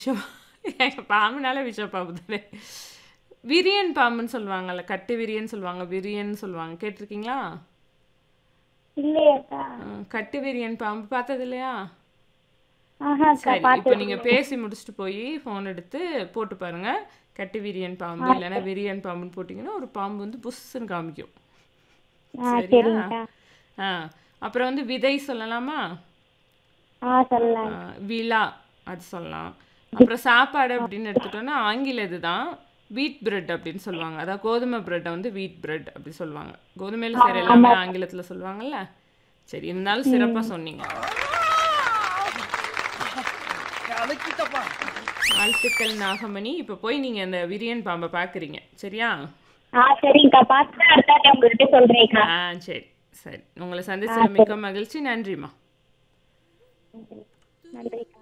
விஷம் எங்க பாம்புனாலே விஷ பாம்பு தானே விரியன் பாம்புன்னு சொல்லுவாங்கல்ல கட்டு விரியன் சொல்லுவாங்க விரியன் சொல்லுவாங்க கேட்டிருக்கீங்களா இல்லையேக்கா ம், கட்டு விரியன் பாம்பு பார்த்தது இல்லையா ஆஹாக்கா சரி இப்போ பார்த்து நீங்க பேசி முடிச்சுட்டு போய் ஃபோன் எடுத்து போட்டு பாருங்க கட்டு விரியன் பாம்பு இல்லைன்னா விரியன் பாம்புன்னு போட்டிங்கன்னா ஒரு பாம்பு வந்து புஷ்ஷுன்னு காமிக்கும் ஆ சரியா சரிங்கக்கா ஆ அப்புறம் வந்து விதை சொல்லலாமா ஆ சொல்லலாம் ஆ, விழா அது சொல்லலாம் அப்புறம் சாப்பாடு அப்படின்னு எடுத்துட்டோம்னா ஆங்கில இதுதான் வீட் பிரெட் அப்படின்னு சொல்லுவாங்க அதாவது கோதுமை பிரெட்டை வந்து வீட் பிரெட் அப்படி சொல்லுவாங்க கோதுமையில செய்கிற எல்லாமே ஆங்கிலத்துல சொல்லுவாங்கல்ல சரி இருந்தாலும் சிறப்பா சொன்னீங்க அழைக்கிட்டப்பா வாழ்த்துக்கள் நாகமணி இப்போ போய் நீங்க அந்த விரியன் பாம்பை பார்க்குறீங்க சரியா ஆ சரிங்கக்கா பார்த்துட்டு அடுத்த வாட்டி உங்ககிட்ட சொல்றேன்க்கா ஆ சரி சரி உங்களை சந்திச்சது மிக்க மகிழ்ச்சி நன்றிம்மா நன்றிக்கா